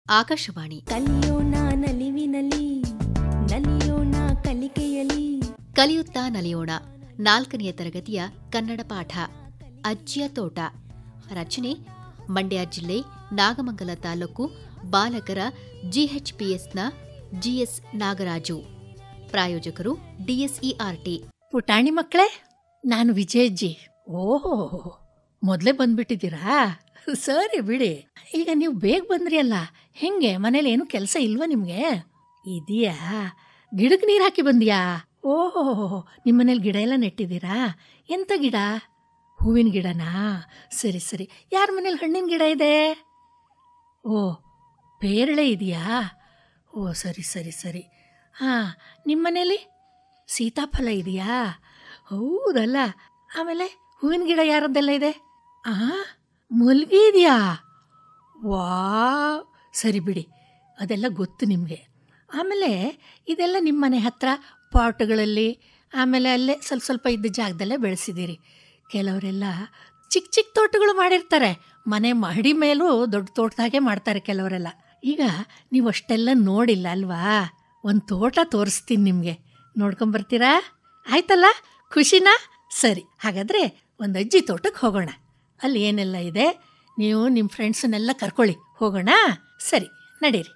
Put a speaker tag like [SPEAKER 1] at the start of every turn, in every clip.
[SPEAKER 1] ಆಕಾಶವಾಣಿ
[SPEAKER 2] ಕಲಿಯೋಣ ನಲಿವಿನಲಿ ನಲಿಯೋಣ ಕಲಿಕೆಯಲಿ
[SPEAKER 1] ಕಲಿಯುತ್ತಾ ನಲಿಯೋಣ ನಾಲ್ಕನೆಯ ತರಗತಿಯ ಕನ್ನಡ ಪಾಠ ಅಜ್ಜಿಯ ತೋಟ ರಚನೆ ಮಂಡ್ಯ ಜಿಲ್ಲೆ ನಾಗಮಂಗಲ ತಾಲೂಕು ಬಾಲಕರ ಜಿಎಚ್ಪಿಎಸ್ನ ಜಿಎಸ್ ನಾಗರಾಜು ಪ್ರಾಯೋಜಕರು ಡಿಎಸ್ಇಆರ್ಟಿ
[SPEAKER 3] ಪುಟಾಣಿ ಮಕ್ಕಳೇ ನಾನು ವಿಜಯಜ್ಜಿ ಓಹೋ ಮೊದಲೇ ಬಂದ್ಬಿಟ್ಟಿದ್ದೀರಾ ಸರಿ ಬಿಡಿ ಈಗ ನೀವು ಬೇಗ ಬಂದ್ರಿ ಅಲ್ಲ ಹೆಂಗೆ ಮನೇಲಿ ಏನು ಕೆಲಸ ಇಲ್ವಾ ನಿಮಗೆ ಇದೆಯಾ ಗಿಡಕ್ಕೆ ನೀರು ಹಾಕಿ ಬಂದ್ಯಾ ಓಹೋ ನಿಮ್ಮ ಮನೇಲಿ ಗಿಡ ಎಲ್ಲ ನೆಟ್ಟಿದ್ದೀರಾ ಎಂಥ ಗಿಡ ಹೂವಿನ ಗಿಡನಾ ಸರಿ ಸರಿ ಯಾರ ಮನೇಲಿ ಹಣ್ಣಿನ ಗಿಡ ಇದೆ ಓ ಪೇರಳೆ ಇದೆಯಾ ಓ ಸರಿ ಸರಿ ಸರಿ ಹಾಂ ನಿಮ್ಮ ಮನೇಲಿ ಸೀತಾಫಲ ಇದೆಯಾ ಹೌದಲ್ಲ ಆಮೇಲೆ ಹೂವಿನ ಗಿಡ ಯಾರದ್ದೆಲ್ಲ ಇದೆ ಆ ಮಲ್ಗೆ ಇದೆಯಾ ವಾ ಸರಿ ಬಿಡಿ ಅದೆಲ್ಲ ಗೊತ್ತು ನಿಮಗೆ ಆಮೇಲೆ ಇದೆಲ್ಲ ನಿಮ್ಮ ಮನೆ ಹತ್ರ ಪಾಟ್ಗಳಲ್ಲಿ ಆಮೇಲೆ ಅಲ್ಲೇ ಸ್ವಲ್ಪ ಸ್ವಲ್ಪ ಇದ್ದ ಜಾಗದಲ್ಲೇ ಬೆಳೆಸಿದ್ದೀರಿ ಕೆಲವರೆಲ್ಲ ಚಿಕ್ಕ ಚಿಕ್ಕ ತೋಟಗಳು ಮಾಡಿರ್ತಾರೆ ಮನೆ ಮಹಡಿ ಮೇಲೂ ದೊಡ್ಡ ತೋಟದಾಗೆ ಮಾಡ್ತಾರೆ ಕೆಲವರೆಲ್ಲ ಈಗ ನೀವು ಅಷ್ಟೆಲ್ಲ ನೋಡಿಲ್ಲ ಅಲ್ವಾ ಒಂದು ತೋಟ ತೋರಿಸ್ತೀನಿ ನಿಮಗೆ ನೋಡ್ಕೊಂಬರ್ತೀರಾ ಆಯ್ತಲ್ಲ ಖುಷಿನಾ ಸರಿ ಹಾಗಾದರೆ ಒಂದು ಅಜ್ಜಿ ತೋಟಕ್ಕೆ ಹೋಗೋಣ ಅಲ್ಲಿ ಏನೆಲ್ಲ ಇದೆ ನೀವು ನಿಮ್ಮ ಫ್ರೆಂಡ್ಸನ್ನೆಲ್ಲ ಕರ್ಕೊಳ್ಳಿ ಹೋಗೋಣ ಸರಿ ನಡೀರಿ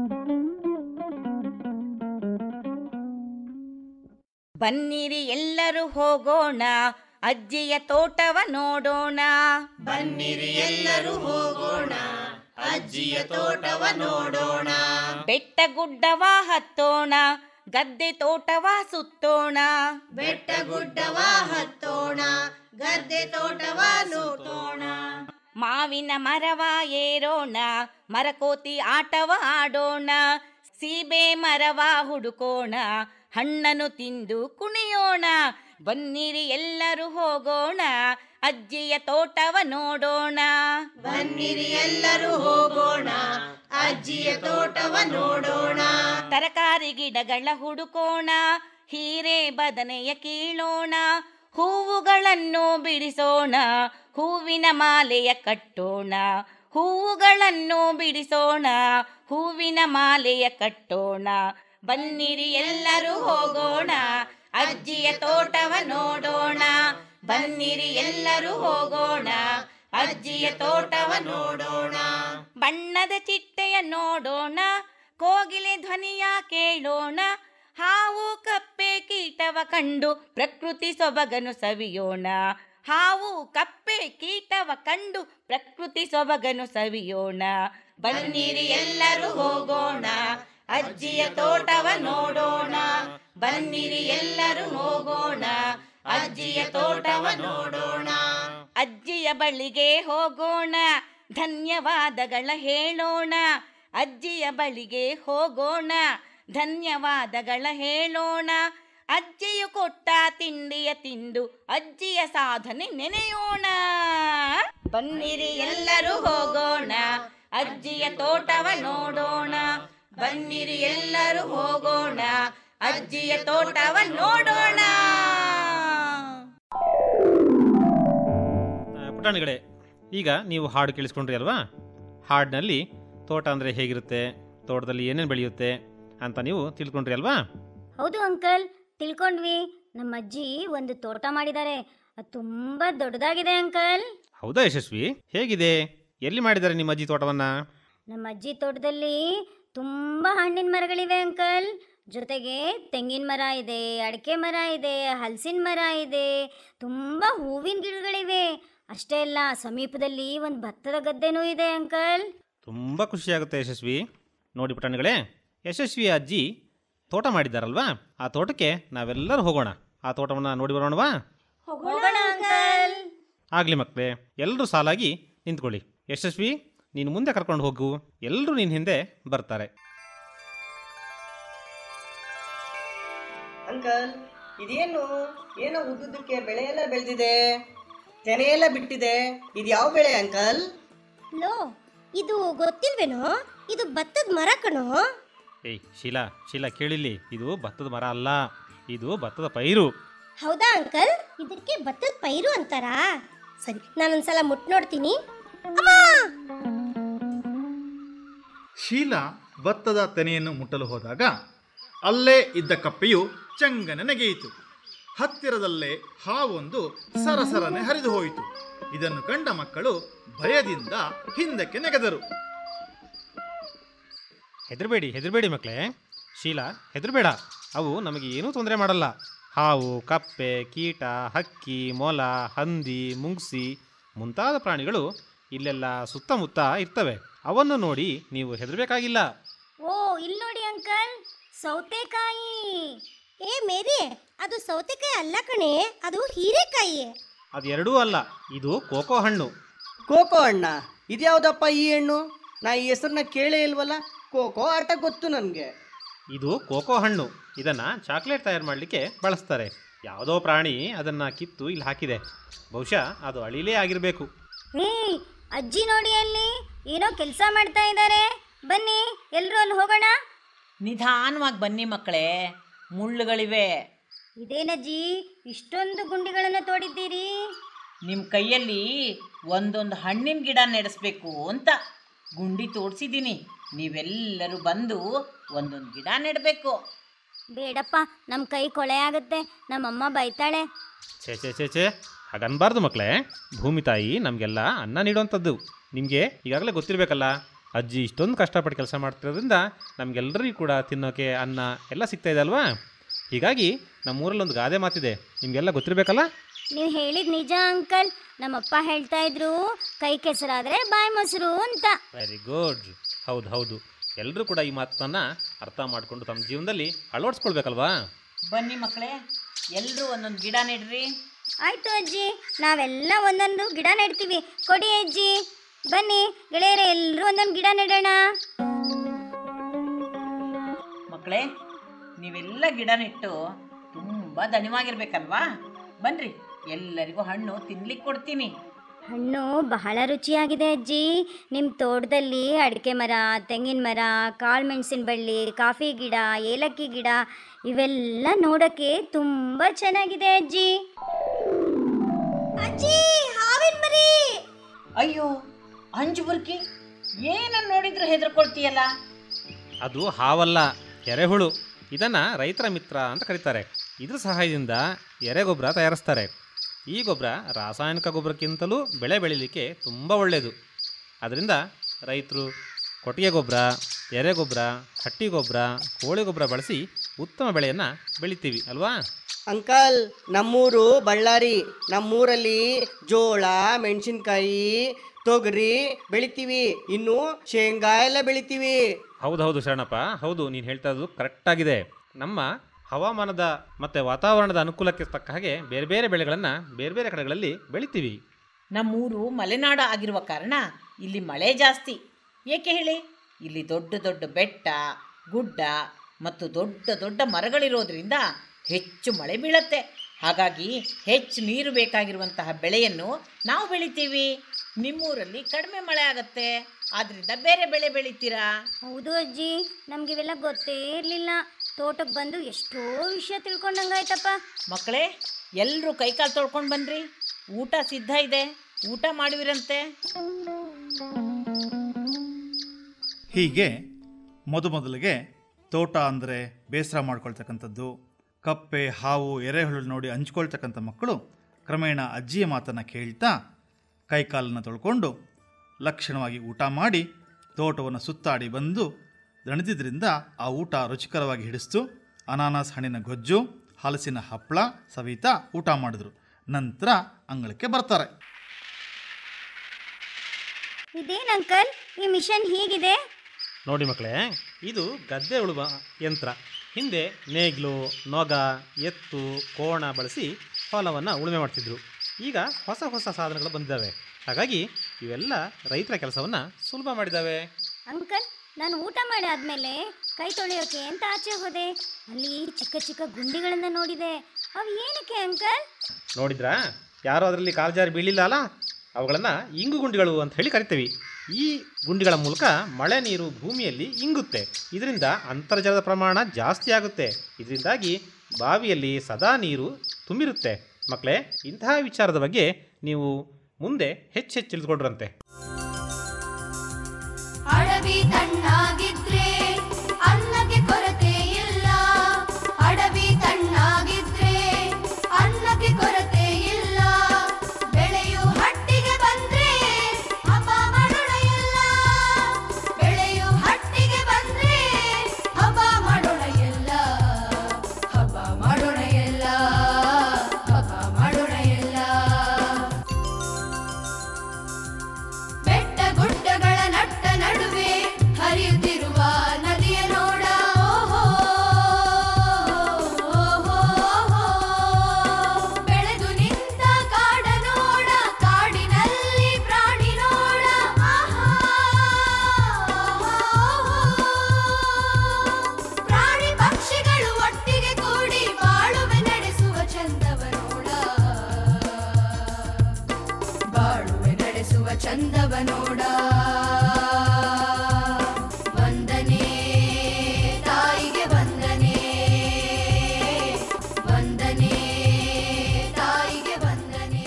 [SPEAKER 4] ಬನ್ನಿರಿ ಎಲ್ಲರೂ ಹೋಗೋಣ ಅಜ್ಜಿಯ ತೋಟವ ನೋಡೋಣ
[SPEAKER 5] ಬನ್ನಿರಿ ಎಲ್ಲರೂ ಹೋಗೋಣ ಅಜ್ಜಿಯ ತೋಟವ ನೋಡೋಣ
[SPEAKER 4] ಬೆಟ್ಟ ಗುಡ್ಡವ ಹತ್ತೋಣ ಗದ್ದೆ ತೋಟವ ಸುತ್ತೋಣ
[SPEAKER 5] ಬೆಟ್ಟ ಗುಡ್ಡವ ಹತ್ತೋಣ ಗದ್ದೆ ತೋಟವ ನೋಡೋಣ
[SPEAKER 4] ಮಾವಿನ ಮರವ ಏರೋಣ ಮರಕೋತಿ ಆಟವ ಆಡೋಣ ಸೀಬೆ ಮರವ ಹುಡುಕೋಣ ಹಣ್ಣನ್ನು ತಿಂದು ಕುಣಿಯೋಣ ಬನ್ನಿರಿ ಎಲ್ಲರೂ ಹೋಗೋಣ ಅಜ್ಜಿಯ ತೋಟವ ನೋಡೋಣ
[SPEAKER 5] ಬನ್ನಿರಿ ಎಲ್ಲರೂ ಹೋಗೋಣ ಅಜ್ಜಿಯ ತೋಟವ ನೋಡೋಣ
[SPEAKER 4] ತರಕಾರಿ ಗಿಡಗಳ ಹುಡುಕೋಣ ಹೀರೆ ಬದನೆಯ ಕೀಳೋಣ ಹೂವುಗಳನ್ನು ಬಿಡಿಸೋಣ ಹೂವಿನ ಮಾಲೆಯ ಕಟ್ಟೋಣ ಹೂವುಗಳನ್ನು ಬಿಡಿಸೋಣ ಹೂವಿನ ಮಾಲೆಯ ಕಟ್ಟೋಣ ಬನ್ನಿರಿ ಎಲ್ಲರೂ ಹೋಗೋಣ ಅಜ್ಜಿಯ ತೋಟವ ನೋಡೋಣ ಬನ್ನಿರಿ ಎಲ್ಲರೂ ಹೋಗೋಣ ಅಜ್ಜಿಯ ತೋಟವ ನೋಡೋಣ ಬಣ್ಣದ ಚಿಟ್ಟೆಯ ನೋಡೋಣ ಕೋಗಿಲೆ ಧ್ವನಿಯ ಕೇಳೋಣ ಹಾವು ಕಪ್ಪೆ ಕೀಟವ ಕಂಡು ಪ್ರಕೃತಿ ಸೊಬಗನು ಸವಿಯೋಣ ಹಾವು ಕಪ್ಪೆ ಕೀಟವ ಕಂಡು ಪ್ರಕೃತಿ ಸೊಬಗನು ಸವಿಯೋಣ ಬನ್ನಿರಿ ಎಲ್ಲರೂ ಹೋಗೋಣ ಅಜ್ಜಿಯ ತೋಟವ ನೋಡೋಣ ಬನ್ನಿರಿ ಎಲ್ಲರೂ ಹೋಗೋಣ ಅಜ್ಜಿಯ ತೋಟವ ನೋಡೋಣ ಅಜ್ಜಿಯ ಬಳಿಗೆ ಹೋಗೋಣ ಧನ್ಯವಾದಗಳ ಹೇಳೋಣ ಅಜ್ಜಿಯ ಬಳಿಗೆ ಹೋಗೋಣ ಧನ್ಯವಾದಗಳ ಹೇಳೋಣ ಅಜ್ಜಿಯು ಕೊಟ್ಟ ತಿಂಡಿಯ ತಿಂದು ಅಜ್ಜಿಯ ಸಾಧನೆ ನೆನೆಯೋಣ ಬನ್ನಿರಿ ಎಲ್ಲರೂ ಹೋಗೋಣ ಅಜ್ಜಿಯ ತೋಟವ ನೋಡೋಣ ಬನ್ನಿರಿ ಎಲ್ಲರೂ ಹೋಗೋಣ ಅಜ್ಜಿಯ ತೋಟವ ನೋಡೋಣ
[SPEAKER 6] ಆ, ಪುಟಾಣಿಗಳೇ ಈಗ ನೀವು ಹಾಡು ಕೇಳಿಸ್ಕೊಂಡ್ರಿ ಅಲ್ವಾ ಹಾಡಿನಲ್ಲಿ ತೋಟ ಅಂದರೆ ಹೇಗಿರುತ್ತೆ ತೋಟದಲ್ಲಿ ಏನೇನು ಬೆಳೆಯುತ್ತೆ ಅಂತ ನೀವು ತಿಳ್ಕೊಂಡ್ರಿ ಅಲ್ವಾ
[SPEAKER 7] ಹೌದು ಅಂಕಲ್ ತಿಳ್ಕೊಂಡ್ವಿ ನಮ್ಮ ಅಜ್ಜಿ ಒಂದು ತೋಟ ಮಾಡಿದ್ದಾರೆ ಅದು ತುಂಬಾ ದೊಡ್ಡದಾಗಿದೆ ಅಂಕಲ್
[SPEAKER 6] ಹೌದಾ ಯಶಸ್ವಿ ಹೇಗಿದೆ ಎಲ್ಲಿ ಮಾಡಿದ್ದಾರೆ ನಿಮ್ಮ ಅಜ್ಜಿ ತೋಟವನ್ನು
[SPEAKER 7] ನಮ್ಮ ಅಜ್ಜಿ ತೋಟದಲ್ಲಿ ತುಂಬಾ ಹಣ್ಣಿನ ಮರಗಳಿವೆ ಅಂಕಲ್ ಜೊತೆಗೆ ತೆಂಗಿನ ಮರ ಇದೆ ಅಡಿಕೆ ಮರ ಇದೆ ಹಲಸಿನ ಮರ ಇದೆ ತುಂಬ ಹೂವಿನ ಗಿಡಗಳಿವೆ ಅಷ್ಟೇ ಅಲ್ಲ ಸಮೀಪದಲ್ಲಿ ಒಂದು ಭತ್ತದ ಗದ್ದೆನೂ ಇದೆ ಅಂಕಲ್
[SPEAKER 6] ತುಂಬ ಖುಷಿಯಾಗುತ್ತೆ ಯಶಸ್ವಿ ನೋಡಿ ಪುಟಾಣಿಗಳೇ ಯಶಸ್ವಿ ಅಜ್ಜಿ ತೋಟ ಮಾಡಿದ್ದಾರಲ್ವಾ ಆ ತೋಟಕ್ಕೆ ನಾವೆಲ್ಲರೂ ಹೋಗೋಣ ಆ ತೋಟವನ್ನು ನೋಡಿ ಬರೋಣವಾ
[SPEAKER 7] ಹೋಗೋಣ ಅಂಕಲ್
[SPEAKER 6] ಆಗಲಿ ಮಕ್ಕಳೇ ಎಲ್ಲರೂ ಸಾಲಾಗಿ ನಿಂತ್ಕೊಳ್ಳಿ ಯಶಸ್ವಿ ನೀನು ಮುಂದೆ ಕರ್ಕೊಂಡು ಹೋಗು ಎಲ್ಲರೂ ನಿನ್ನ ಹಿಂದೆ ಬರ್ತಾರೆ
[SPEAKER 8] ಅಂಕಲ್ ಇದೇನು ಏನೋ ಉದ್ದುದಕ್ಕೆ ಬೆಳೆ ಎಲ್ಲ ಬೆಳೆದಿದೆ ತೆನೆ ಎಲ್ಲ ಬಿಟ್ಟಿದೆ ಇದು ಯಾವ ಬೆಳೆ ಅಂಕಲ್
[SPEAKER 9] ಲೋ ಇದು ಗೊತ್ತಿಲ್ವೇನೋ ಇದು ಭತ್ತದ ಮರ ಕಣೋ
[SPEAKER 6] ಏಯ್ ಶೀಲಾ ಶೀಲಾ ಕೇಳಿಲ್ಲಿ ಇದು ಭತ್ತದ ಮರ ಅಲ್ಲ ಇದು ಭತ್ತದ ಪೈರು
[SPEAKER 9] ಹೌದಾ ಅಂಕಲ್ ಇದಕ್ಕೆ ಭತ್ತದ ಪೈರು ಅಂತಾರಾ ಸರಿ ನಾನೊಂದ್ಸಲ ಮುಟ್ ನೋಡ್ತೀನಿ ಅಮ್ಮ
[SPEAKER 10] ಶೀಲ ಭತ್ತದ ತೆನೆಯನ್ನು ಮುಟ್ಟಲು ಹೋದಾಗ ಅಲ್ಲೇ ಇದ್ದ ಕಪ್ಪೆಯು ಚಂಗನೆ ನೆಗೆಯಿತು ಹತ್ತಿರದಲ್ಲೇ ಹಾವೊಂದು ಸರಸರನೆ ಹರಿದು ಹೋಯಿತು ಇದನ್ನು ಕಂಡ ಮಕ್ಕಳು ಭಯದಿಂದ ಹಿಂದಕ್ಕೆ ನೆಗೆದರು
[SPEAKER 6] ಹೆದರಬೇಡಿ ಹೆದರಬೇಡಿ ಮಕ್ಕಳೇ ಶೀಲಾ ಹೆದರಬೇಡ ಅವು ನಮಗೆ ಏನೂ ತೊಂದರೆ ಮಾಡಲ್ಲ ಹಾವು ಕಪ್ಪೆ ಕೀಟ ಹಕ್ಕಿ ಮೊಲ ಹಂದಿ ಮುಂಗ್ಸಿ ಮುಂತಾದ ಪ್ರಾಣಿಗಳು ಇಲ್ಲೆಲ್ಲ ಸುತ್ತಮುತ್ತ ಇರ್ತವೆ ಅವನ್ನು ನೋಡಿ ನೀವು ಹೆದರಬೇಕಾಗಿಲ್ಲ
[SPEAKER 7] ಓ ಇಲ್ಲಿ ನೋಡಿ ಅಂಕಲ್ ಸೌತೆಕಾಯಿ
[SPEAKER 9] ಏ ಮೇರಿ ಅದು ಸೌತೆಕಾಯಿ ಅಲ್ಲ ಕಣೆ ಅದು ಹೀರೆಕಾಯಿ
[SPEAKER 6] ಅದೆರಡೂ ಅಲ್ಲ ಇದು ಕೋಕೋ ಹಣ್ಣು
[SPEAKER 8] ಕೋಕೋ ಅಣ್ಣ ಇದ್ಯಾವುದಪ್ಪ ಈ ಹಣ್ಣು ನಾ ಈ ಹೆಸರನ್ನ ಕೇಳೇ ಇಲ್ವಲ್ಲ ಕೋಕೋ ಆಟ ಗೊತ್ತು ನನಗೆ
[SPEAKER 6] ಇದು ಕೋಕೋ ಹಣ್ಣು ಇದನ್ನು ಚಾಕ್ಲೇಟ್ ತಯಾರು ಮಾಡಲಿಕ್ಕೆ ಬಳಸ್ತಾರೆ ಯಾವುದೋ ಪ್ರಾಣಿ ಅದನ್ನು ಕಿತ್ತು ಇಲ್ಲಿ ಹಾಕಿದೆ ಬಹುಶಃ ಅದು ಅಳಿಲೇ ಆಗಿರಬೇಕು
[SPEAKER 7] ಹೇ ಅಜ್ಜಿ ನೋಡಿ ಅಲ್ಲಿ ಏನೋ ಕೆಲಸ ಮಾಡ್ತಾ ಇದ್ದಾರೆ ಬನ್ನಿ ಎಲ್ಲರೂ ಅಲ್ಲಿ ಹೋಗೋಣ
[SPEAKER 4] ನಿಧಾನವಾಗಿ ಬನ್ನಿ ಮಕ್ಕಳೇ ಮುಳ್ಳುಗಳಿವೆ
[SPEAKER 7] ಇದೇನಜ್ಜಿ ಇಷ್ಟೊಂದು ಗುಂಡಿಗಳನ್ನು ತೋಡಿದ್ದೀರಿ
[SPEAKER 4] ನಿಮ್ಮ ಕೈಯಲ್ಲಿ ಒಂದೊಂದು ಹಣ್ಣಿನ ಗಿಡ ನೆಡೆಸ್ಬೇಕು ಅಂತ ಗುಂಡಿ ತೋಡಿಸಿದ್ದೀನಿ ನೀವೆಲ್ಲರೂ ಬಂದು ಒಂದೊಂದು ಗಿಡ ನೆಡಬೇಕು
[SPEAKER 7] ಬೇಡಪ್ಪ ನಮ್ಮ ಕೈ ಕೊಳೆ ಆಗುತ್ತೆ ನಮ್ಮಮ್ಮ ಬೈತಾಳೆ
[SPEAKER 6] ಛೇ ಛೇ ಛೇ ಛೇ ಹಾಗನ್ಬಾರ್ದು ಮಕ್ಕಳೇ ಭೂಮಿ ತಾಯಿ ನಮಗೆಲ್ಲ ಅನ್ನ ನೀಡುವಂಥದ್ದು ನಿಮಗೆ ಈಗಾಗಲೇ ಗೊತ್ತಿರಬೇಕಲ್ಲ ಅಜ್ಜಿ ಇಷ್ಟೊಂದು ಕಷ್ಟಪಟ್ಟು ಕೆಲಸ ಮಾಡ್ತಿರೋದ್ರಿಂದ ನಮಗೆಲ್ಲರಿಗೂ ಕೂಡ ತಿನ್ನೋಕೆ ಅನ್ನ ಎಲ್ಲ ಸಿಗ್ತಾ ಇದೆ ಅಲ್ವಾ ಹೀಗಾಗಿ ನಮ್ಮೂರಲ್ಲಿ ಒಂದು ಗಾದೆ ಮಾತಿದೆ ನಿಮಗೆಲ್ಲ ಗೊತ್ತಿರಬೇಕಲ್ಲ
[SPEAKER 7] ನೀವು ಹೇಳಿದ ನಿಜ ಅಂಕಲ್ ನಮ್ಮಪ್ಪ ಹೇಳ್ತಾ ಇದ್ರು ಕೈ ಕೆಸರಾದ್ರೆ ಬಾಯಿ ಮೊಸರು ಅಂತ
[SPEAKER 6] ವೆರಿ ಗುಡ್ ಹೌದು ಹೌದು ಎಲ್ಲರೂ ಕೂಡ ಈ ಮಾತನ್ನು ಅರ್ಥ ಮಾಡಿಕೊಂಡು ತಮ್ಮ ಜೀವನದಲ್ಲಿ ಅಳವಡಿಸ್ಕೊಳ್ಬೇಕಲ್ವಾ
[SPEAKER 4] ಬನ್ನಿ ಮಕ್ಕಳೇ ಎಲ್ಲರೂ ಒಂದೊಂದು ಗಿಡ ನೆಡ್ರಿ
[SPEAKER 7] ಆಯ್ತು ಅಜ್ಜಿ ನಾವೆಲ್ಲ ಒಂದೊಂದು ಗಿಡ ನೆಡ್ತೀವಿ ಕೊಡಿ ಅಜ್ಜಿ ಬನ್ನಿ ಗೆಳೆಯರೆ ಎಲ್ಲರೂ ಒಂದೊಂದು ಗಿಡ ನೆಡೋಣ
[SPEAKER 4] ಮಕ್ಕಳೇ ನೀವೆಲ್ಲ ಗಿಡ ನೆಟ್ಟು ತುಂಬ ದಣಿವಾಗಿರ್ಬೇಕಲ್ವಾ ಬನ್ರಿ ಎಲ್ಲರಿಗೂ ಹಣ್ಣು ತಿನ್ಲಿಕ್ಕೆ ಕೊಡ್ತೀನಿ
[SPEAKER 7] ಹಣ್ಣು ಬಹಳ ರುಚಿಯಾಗಿದೆ ಅಜ್ಜಿ ನಿಮ್ಮ ತೋಟದಲ್ಲಿ ಅಡಿಕೆ ಮರ ತೆಂಗಿನ ಮರ ಕಾಳು ಮೆಣಸಿನ ಬಳ್ಳಿ ಕಾಫಿ ಗಿಡ ಏಲಕ್ಕಿ ಗಿಡ ಇವೆಲ್ಲ ನೋಡೋಕ್ಕೆ ತುಂಬ ಚೆನ್ನಾಗಿದೆ ಅಜ್ಜಿ
[SPEAKER 9] ಅಜ್ಜಿ ಹಾವಿನ ಮರಿ
[SPEAKER 4] ಅಯ್ಯೋ ಅಂಜು ಬುರ್ಕಿ ಏನನ್ನ ನೋಡಿದ್ರು ಹೆದರ್ಕೊಳ್ತೀಯಲ್ಲ
[SPEAKER 6] ಅದು ಹಾವಲ್ಲ ಎರೆಹುಳು ಇದನ್ನು ರೈತರ ಮಿತ್ರ ಅಂತ ಕರೀತಾರೆ ಇದ್ರ ಸಹಾಯದಿಂದ ಎರೆಗೊಬ್ಬರ ತಯಾರಿಸ್ತಾರೆ ಈ ಗೊಬ್ಬರ ರಾಸಾಯನಿಕ ಗೊಬ್ಬರಕ್ಕಿಂತಲೂ ಬೆಳೆ ಬೆಳೀಲಿಕ್ಕೆ ತುಂಬ ಒಳ್ಳೆಯದು ಅದರಿಂದ ರೈತರು ಕೊಟ್ಟಿಗೆ ಗೊಬ್ಬರ ಎರೆಗೊಬ್ಬರ ಹಟ್ಟಿ ಗೊಬ್ಬರ ಕೋಳಿ ಗೊಬ್ಬರ ಬಳಸಿ ಉತ್ತಮ ಬೆಳೆಯನ್ನು ಬೆಳಿತೀವಿ ಅಲ್ವಾ
[SPEAKER 8] ಅಂಕಲ್ ನಮ್ಮೂರು ಬಳ್ಳಾರಿ ನಮ್ಮೂರಲ್ಲಿ ಜೋಳ ಮೆಣಸಿನ್ಕಾಯಿ ತೊಗರಿ ಬೆಳಿತೀವಿ ಇನ್ನು ಶೇಂಗಾ ಎಲ್ಲ ಬೆಳಿತೀವಿ
[SPEAKER 6] ಹೌದು ಹೌದು ಶರಣಪ್ಪ ಹೌದು ನೀನು ಹೇಳ್ತಾ ಇರೋದು ಕರೆಕ್ಟಾಗಿದೆ ನಮ್ಮ ಹವಾಮಾನದ ಮತ್ತು ವಾತಾವರಣದ ಅನುಕೂಲಕ್ಕೆ ತಕ್ಕ ಹಾಗೆ ಬೇರೆ ಬೇರೆ ಬೆಳೆಗಳನ್ನು ಬೇರೆ ಬೇರೆ ಕಡೆಗಳಲ್ಲಿ ಬೆಳಿತೀವಿ
[SPEAKER 4] ನಮ್ಮೂರು ಮಲೆನಾಡು ಆಗಿರುವ ಕಾರಣ ಇಲ್ಲಿ ಮಳೆ ಜಾಸ್ತಿ ಏಕೆ ಹೇಳಿ ಇಲ್ಲಿ ದೊಡ್ಡ ದೊಡ್ಡ ಬೆಟ್ಟ ಗುಡ್ಡ ಮತ್ತು ದೊಡ್ಡ ದೊಡ್ಡ ಮರಗಳಿರೋದ್ರಿಂದ ಹೆಚ್ಚು ಮಳೆ ಬೀಳತ್ತೆ ಹಾಗಾಗಿ ಹೆಚ್ಚು ನೀರು ಬೇಕಾಗಿರುವಂತಹ ಬೆಳೆಯನ್ನು ನಾವು ಬೆಳಿತೀವಿ ನಿಮ್ಮೂರಲ್ಲಿ ಕಡಿಮೆ ಮಳೆ ಆಗತ್ತೆ ಆದ್ರಿಂದ ಬೇರೆ ಬೆಳೆ ಬೆಳಿತೀರಾ
[SPEAKER 7] ಹೌದು ಅಜ್ಜಿ ನಮ್ಗೆ ಇವೆಲ್ಲ ಗೊತ್ತೇ ಇರಲಿಲ್ಲ ತೋಟಕ್ಕೆ ಬಂದು ಎಷ್ಟೋ ವಿಷಯ ತಿಳ್ಕೊಂಡಂಗಾಯ್ತಪ್ಪ
[SPEAKER 4] ಮಕ್ಕಳೇ ಎಲ್ಲರೂ ಕೈಕಾಲು ತೊಳ್ಕೊಂಡು ಬನ್ರಿ ಊಟ ಸಿದ್ಧ ಇದೆ ಊಟ ಮಾಡುವಿರಂತೆ
[SPEAKER 10] ಹೀಗೆ ಮೊದಮೊದಲಿಗೆ ತೋಟ ಅಂದರೆ ಬೇಸರ ಮಾಡ್ಕೊಳ್ತಕ್ಕಂಥದ್ದು ಕಪ್ಪೆ ಹಾವು ಎರೆಹುಳು ನೋಡಿ ಹಂಚ್ಕೊಳ್ತಕ್ಕಂಥ ಮಕ್ಕಳು ಕ್ರಮೇಣ ಅಜ್ಜಿಯ ಮಾತನ್ನು ಕೇಳ್ತಾ ಕೈಕಾಲನ್ನು ತೊಳ್ಕೊಂಡು ಲಕ್ಷಣವಾಗಿ ಊಟ ಮಾಡಿ ತೋಟವನ್ನು ಸುತ್ತಾಡಿ ಬಂದು ದಣಿದಿದ್ದರಿಂದ ಆ ಊಟ ರುಚಿಕರವಾಗಿ ಹಿಡಿಸ್ತು ಅನಾನಸ್ ಹಣ್ಣಿನ ಗೊಜ್ಜು ಹಲಸಿನ ಹಪ್ಪಳ ಸವಿತಾ ಊಟ ಮಾಡಿದ್ರು ನಂತರ ಅಂಗಳಕ್ಕೆ ಬರ್ತಾರೆ
[SPEAKER 7] ಇದೇನ್ ಅಂಕಲ್ ಈ ಮಿಷನ್ ಹೀಗಿದೆ
[SPEAKER 6] ನೋಡಿ ಮಕ್ಕಳೇ ಇದು ಗದ್ದೆ ಉಳುವ ಯಂತ್ರ ಹಿಂದೆ ನೇಗ್ಲು ನೊಗ ಎತ್ತು ಕೋಣ ಬಳಸಿ ಹೊಲವನ್ನು ಉಳುಮೆ ಮಾಡ್ತಿದ್ರು ಈಗ ಹೊಸ ಹೊಸ ಸಾಧನಗಳು ಬಂದಿದ್ದಾವೆ ಹಾಗಾಗಿ ಇವೆಲ್ಲ ರೈತರ ಕೆಲಸವನ್ನು ಸುಲಭ ಮಾಡಿದ್ದಾವೆ
[SPEAKER 7] ಅಂಕಲ್ ನಾನು ಊಟ ಮಾಡಿ ಆದ್ಮೇಲೆ ಕೈ ತೊಳೆಯೋಕೆ ಅಂತ ಆಚೆ ಹೋದೆ ಅಲ್ಲಿ ಚಿಕ್ಕ ಚಿಕ್ಕ ಗುಂಡಿಗಳನ್ನ ನೋಡಿದೆ ಅವು ಏನಕ್ಕೆ ಅಂಕಲ್
[SPEAKER 6] ನೋಡಿದ್ರಾ ಯಾರು ಅದರಲ್ಲಿ ಕಾಲು ಜಾರಿ ಬೀಳಿಲ್ಲ ಅಲ್ಲ ಅವುಗಳನ್ನು ಇಂಗು ಗುಂಡಿಗಳು ಅಂತ ಹೇಳಿ ಕರಿತೀವಿ ಈ ಗುಂಡಿಗಳ ಮೂಲಕ ಮಳೆ ನೀರು ಭೂಮಿಯಲ್ಲಿ ಇಂಗುತ್ತೆ ಇದರಿಂದ ಅಂತರ್ಜಲದ ಪ್ರಮಾಣ ಜಾಸ್ತಿ ಆಗುತ್ತೆ ಇದರಿಂದಾಗಿ ಬಾವಿಯಲ್ಲಿ ಸದಾ ನೀರು ತುಂಬಿರುತ್ತೆ ಮಕ್ಕಳೇ ಇಂತಹ ವಿಚಾರದ ಬಗ್ಗೆ ನೀವು ಮುಂದೆ ಹೆಚ್ಚು ಹೆಚ್ಚು ತಿಳಿದುಕೊಂಡ್ರಂತೆ
[SPEAKER 5] ಅಡವಿ
[SPEAKER 11] ಅಡವಿ ತಣ್ಣಾಗಿದ್ರೆ ಅನ್ನಕ್ಕೆ ಕೊರತೆ ಇಲ್ಲ ಅಡವಿ ತಣ್ಣಾಗಿದ್ರೆ ಅನ್ನಕ್ಕೆ ಕೊರತೆ ಇಲ್ಲ ಬೆಳೆಯು ಹಟ್ಟಿಗೆ ಬಂದ್ರೆ ಹಬ್ಬ ಮಾಡೋಣ ಎಲ್ಲ ಬೆಳೆಯು ಹಟ್ಟಿಗೆ ಬಂದ್ರೆ ಹಬ್ಬ ಮಾಡೋಣ ಎಲ್ಲ ಹಬ್ಬ ಮಾಡೋಣ ಎಲ್ಲ ಹಬ್ಬ ಮಾಡೋಣ ಎಲ್ಲ ಬೆಟ್ಟ ಗುಡ್ಡಗಳ ನಟ್ಟ ನಡುವೆ ಹರಿಯುತ್ತಿರುವ ನದಿಯ ನೋಡ ಓಹೋ, ಓಹೋ, ಓಹೋ. ಬೆಳೆದು ನಿಂತ ಕಾಡ ನೋಡ ಕಾಡಿನಲ್ಲಿ ಪ್ರಾಣಿ ನೋಡ ಆಹಾ, ಪ್ರಾಣಿ ಪಕ್ಷಿಗಳು ಒಟ್ಟಿಗೆ ಕೂಡಿ ಬಾಳುವೆ ನಡೆಸುವ ಚಂದವ ನೋಡ ಬಾಳುವೆ ನಡೆಸುವ ಚಂದವ ನೋಡ ವಂದನೆ ತಾಯಿಗೆ ವಂದನೆ ವಂದನೆ ತಾಯಿಗೆ ವಂದನೆ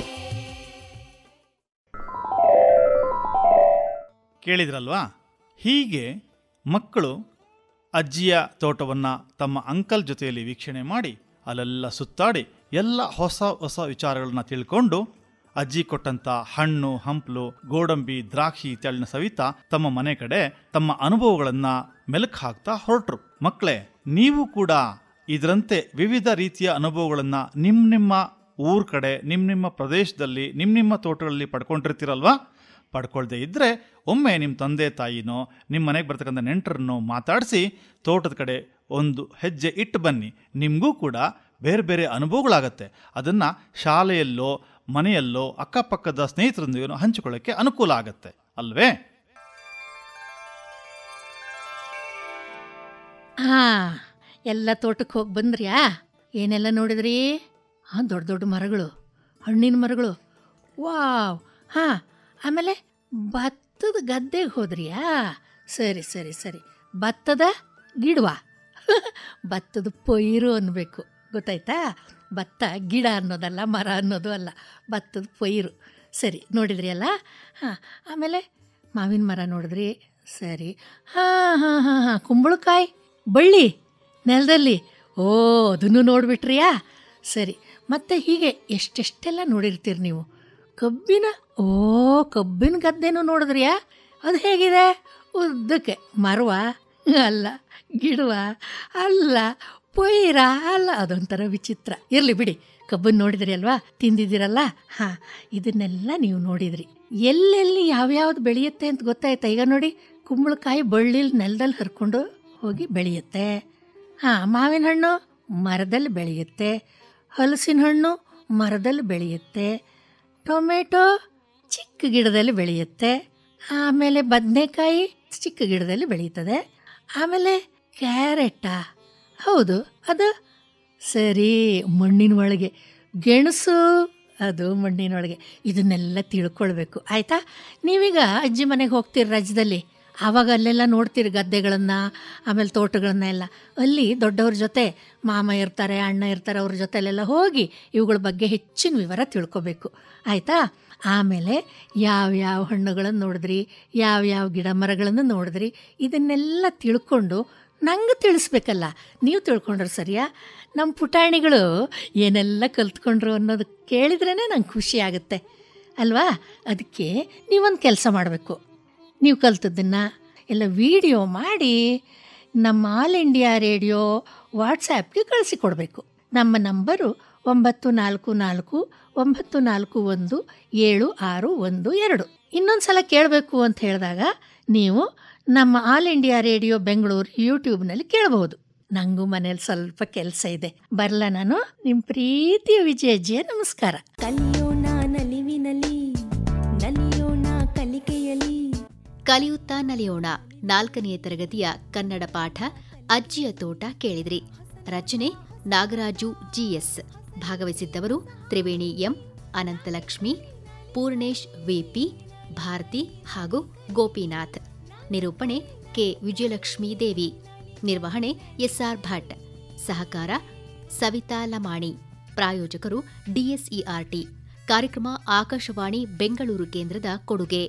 [SPEAKER 10] ಕೇಳಿದ್ರಲ್ವಾ ಹೀಗೆ ಮಕ್ಕಳು ಅಜ್ಜಿಯ ತೋಟವನ್ನು ತಮ್ಮ ಅಂಕಲ್ ಜೊತೆಯಲ್ಲಿ ವೀಕ್ಷಣೆ ಮಾಡಿ ಅಲ್ಲೆಲ್ಲ ಸುತ್ತಾಡಿ ಎಲ್ಲ ಹೊಸ ಹೊಸ ವಿಚಾರಗಳನ್ನ ತಿಳ್ಕೊಂಡು ಅಜ್ಜಿ ಕೊಟ್ಟಂತ ಹಣ್ಣು ಹಂಪಲು ಗೋಡಂಬಿ ದ್ರಾಕ್ಷಿ ಇತ್ಯಾದಿನ ಸವಿತಾ ತಮ್ಮ ಮನೆ ಕಡೆ ತಮ್ಮ ಅನುಭವಗಳನ್ನ ಮೆಲುಕು ಹಾಕ್ತಾ ಹೊರಟ್ರು ಮಕ್ಕಳೇ ನೀವು ಕೂಡ ಇದರಂತೆ ವಿವಿಧ ರೀತಿಯ ಅನುಭವಗಳನ್ನ ನಿಮ್ಮ ನಿಮ್ಮ ಊರ್ ಕಡೆ ನಿಮ್ಮ ನಿಮ್ಮ ಪ್ರದೇಶದಲ್ಲಿ ನಿಮ್ಮ ನಿಮ್ಮ ತೋಟಗಳಲ್ಲಿ ಪಡ್ಕೊಂಡಿರ್ತೀರಲ್ವಾ ಪಡ್ಕೊಳ್ದೇ ಇದ್ದರೆ ಒಮ್ಮೆ ನಿಮ್ಮ ತಂದೆ ತಾಯಿನೋ ನಿಮ್ಮ ಮನೆಗೆ ಬರ್ತಕ್ಕಂಥ ನೆಂಟರನ್ನೋ ಮಾತಾಡಿಸಿ ತೋಟದ ಕಡೆ ಒಂದು ಹೆಜ್ಜೆ ಇಟ್ಟು ಬನ್ನಿ ನಿಮಗೂ ಕೂಡ ಬೇರೆ ಬೇರೆ ಅನುಭವಗಳಾಗತ್ತೆ ಅದನ್ನು ಶಾಲೆಯಲ್ಲೋ ಮನೆಯಲ್ಲೋ ಅಕ್ಕಪಕ್ಕದ ಸ್ನೇಹಿತರೊಂದಿಗೆ ಹಂಚಿಕೊಳ್ಳೋಕ್ಕೆ ಅನುಕೂಲ ಆಗತ್ತೆ ಅಲ್ವೇ
[SPEAKER 3] ಹಾ ಎಲ್ಲ ತೋಟಕ್ಕೆ ಹೋಗಿ ಬಂದ್ರ್ಯಾ ಏನೆಲ್ಲ ನೋಡಿದ್ರಿ ಹಾಂ ದೊಡ್ಡ ದೊಡ್ಡ ಮರಗಳು ಹಣ್ಣಿನ ಮರಗಳು ವಾವ್ ಹಾಂ ಆಮೇಲೆ ಭತ್ತದ ಗದ್ದೆಗೆ ಹೋದ್ರಿಯಾ ಸರಿ ಸರಿ ಸರಿ ಭತ್ತದ ಗಿಡವಾ ಭತ್ತದ ಪೈರು ಅನ್ಬೇಕು ಗೊತ್ತಾಯ್ತಾ ಭತ್ತ ಗಿಡ ಅನ್ನೋದಲ್ಲ ಮರ ಅನ್ನೋದು ಅಲ್ಲ ಭತ್ತದ ಪೈರು ಸರಿ ನೋಡಿದ್ರಿ ಅಲ್ಲ ಹಾಂ ಆಮೇಲೆ ಮಾವಿನ ಮರ ನೋಡಿದ್ರಿ ಸರಿ ಹಾಂ ಹಾಂ ಹಾಂ ಹಾಂ ಕುಂಬಳಕಾಯಿ ಬಳ್ಳಿ ನೆಲದಲ್ಲಿ ಓ ಅದನ್ನು ನೋಡಿಬಿಟ್ರಿಯಾ ಸರಿ ಮತ್ತೆ ಹೀಗೆ ಎಷ್ಟೆಷ್ಟೆಲ್ಲ ನೋಡಿರ್ತೀರಿ ನೀವು ಕಬ್ಬಿನ ಓ ಕಬ್ಬಿನ ಗದ್ದೆನೂ ನೋಡಿದ್ರಿಯಾ ಅದು ಹೇಗಿದೆ ಉದ್ದಕ್ಕೆ ಮರವ ಅಲ್ಲ ಗಿಡವ ಅಲ್ಲ ಪೊಯ್ರ ಅಲ್ಲ ಅದೊಂಥರ ವಿಚಿತ್ರ ಇರಲಿ ಬಿಡಿ ಕಬ್ಬನ್ನು ನೋಡಿದ್ರಿ ಅಲ್ವಾ ತಿಂದಿದ್ದೀರಲ್ಲ ಹಾಂ ಇದನ್ನೆಲ್ಲ ನೀವು ನೋಡಿದ್ರಿ ಎಲ್ಲೆಲ್ಲಿ ಯಾವ್ಯಾವ್ದು ಬೆಳೆಯುತ್ತೆ ಅಂತ ಗೊತ್ತಾಯ್ತಾ ಈಗ ನೋಡಿ ಕುಂಬಳಕಾಯಿ ಬಳ್ಳಿಲಿ ನೆಲದಲ್ಲಿ ಹರ್ಕೊಂಡು ಹೋಗಿ ಬೆಳೆಯುತ್ತೆ ಹಾಂ ಮಾವಿನ ಹಣ್ಣು ಮರದಲ್ಲಿ ಬೆಳೆಯುತ್ತೆ ಹಲಸಿನ ಹಣ್ಣು ಮರದಲ್ಲಿ ಬೆಳೆಯುತ್ತೆ ಟೊಮೆಟೊ ಚಿಕ್ಕ ಗಿಡದಲ್ಲಿ ಬೆಳೆಯುತ್ತೆ ಆಮೇಲೆ ಬದನೆಕಾಯಿ ಚಿಕ್ಕ ಗಿಡದಲ್ಲಿ ಬೆಳೀತದೆ ಆಮೇಲೆ ಕ್ಯಾರೆಟಾ ಹೌದು ಅದು ಸರಿ ಮಣ್ಣಿನ ಒಳಗೆ ಗೆಣಸು ಅದು ಮಣ್ಣಿನೊಳಗೆ ಇದನ್ನೆಲ್ಲ ತಿಳ್ಕೊಳ್ಬೇಕು ಆಯಿತಾ ನೀವೀಗ ಅಜ್ಜಿ ಮನೆಗೆ ಹೋಗ್ತೀರಿ ರಾಜ್ಯದಲ್ಲಿ ಆವಾಗ ಅಲ್ಲೆಲ್ಲ ನೋಡ್ತೀರಿ ಗದ್ದೆಗಳನ್ನು ಆಮೇಲೆ ತೋಟಗಳನ್ನ ಎಲ್ಲ ಅಲ್ಲಿ ದೊಡ್ಡವ್ರ ಜೊತೆ ಮಾಮ ಇರ್ತಾರೆ ಅಣ್ಣ ಇರ್ತಾರೆ ಅವ್ರ ಜೊತೆಲೆಲ್ಲ ಹೋಗಿ ಇವುಗಳ ಬಗ್ಗೆ ಹೆಚ್ಚಿನ ವಿವರ ತಿಳ್ಕೊಬೇಕು ಆಯಿತಾ ಆಮೇಲೆ ಯಾವ್ಯಾವ ಹಣ್ಣುಗಳನ್ನು ನೋಡಿದ್ರಿ ಯಾವ್ಯಾವ ಗಿಡ ಮರಗಳನ್ನು ನೋಡಿದ್ರಿ ಇದನ್ನೆಲ್ಲ ತಿಳ್ಕೊಂಡು ನಂಗೆ ತಿಳಿಸ್ಬೇಕಲ್ಲ ನೀವು ತಿಳ್ಕೊಂಡ್ರೆ ಸರಿಯಾ ನಮ್ಮ ಪುಟಾಣಿಗಳು ಏನೆಲ್ಲ ಕಲ್ತ್ಕೊಂಡ್ರು ಅನ್ನೋದು ಕೇಳಿದ್ರೇ ನಂಗೆ ಖುಷಿ ಆಗುತ್ತೆ ಅಲ್ವಾ ಅದಕ್ಕೆ ನೀವೊಂದು ಕೆಲಸ ಮಾಡಬೇಕು ನೀವು ಕಲ್ತದ್ದನ್ನು ಎಲ್ಲ ವಿಡಿಯೋ ಮಾಡಿ ನಮ್ಮ ಆಲ್ ಇಂಡಿಯಾ ರೇಡಿಯೋ ವಾಟ್ಸ್ಯಾಪ್ಗೆ ಕಳಿಸಿಕೊಡ್ಬೇಕು ನಮ್ಮ ನಂಬರು ಒಂಬತ್ತು ನಾಲ್ಕು ನಾಲ್ಕು ಒಂಬತ್ತು ನಾಲ್ಕು ಒಂದು ಏಳು ಆರು ಒಂದು ಎರಡು ಇನ್ನೊಂದು ಸಲ ಕೇಳಬೇಕು ಅಂತ ಹೇಳಿದಾಗ ನೀವು ನಮ್ಮ ಆಲ್ ಇಂಡಿಯಾ ರೇಡಿಯೋ ಬೆಂಗಳೂರು ಯೂಟ್ಯೂಬ್ನಲ್ಲಿ ಕೇಳಬಹುದು ನಂಗೂ ಮನೇಲಿ ಸ್ವಲ್ಪ ಕೆಲಸ ಇದೆ ಬರಲ್ಲ ನಾನು ನಿಮ್ಮ ಪ್ರೀತಿಯ ವಿಜಯಜ್ಜಿಯ ನಮಸ್ಕಾರ
[SPEAKER 2] ಕಲಿಯೋಣ ನಲಿವಿನಲಿ ನಲಿಯೋಣ ಕಲಿಕೆಯಲಿ
[SPEAKER 1] ಕಲಿಯುತ್ತಾ ನಲಿಯೋಣ ನಾಲ್ಕನೆಯ ತರಗತಿಯ ಕನ್ನಡ ಪಾಠ ಅಜ್ಜಿಯ ತೋಟ ಕೇಳಿದ್ರಿ ರಚನೆ ನಾಗರಾಜು ಜಿಎಸ್ ಭಾಗವಹಿಸಿದ್ದವರು ತ್ರಿವೇಣಿ ಎಂ ಅನಂತಲಕ್ಷ್ಮಿ ಪೂರ್ಣೇಶ್ ವಿಪಿ ಭಾರತಿ ಹಾಗೂ ಗೋಪಿನಾಥ್ ನಿರೂಪಣೆ ಕೆ ವಿಜಯಲಕ್ಷ್ಮೀ ದೇವಿ ನಿರ್ವಹಣೆ ಎಸ್ಆರ್ ಭಟ್ ಸಹಕಾರ ಸವಿತಾ ಲಮಾಣಿ ಪ್ರಾಯೋಜಕರು ಡಿಎಸ್ಇಆರ್ಟಿ ಕಾರ್ಯಕ್ರಮ ಆಕಾಶವಾಣಿ ಬೆಂಗಳೂರು ಕೇಂದ್ರದ ಕೊಡುಗೆ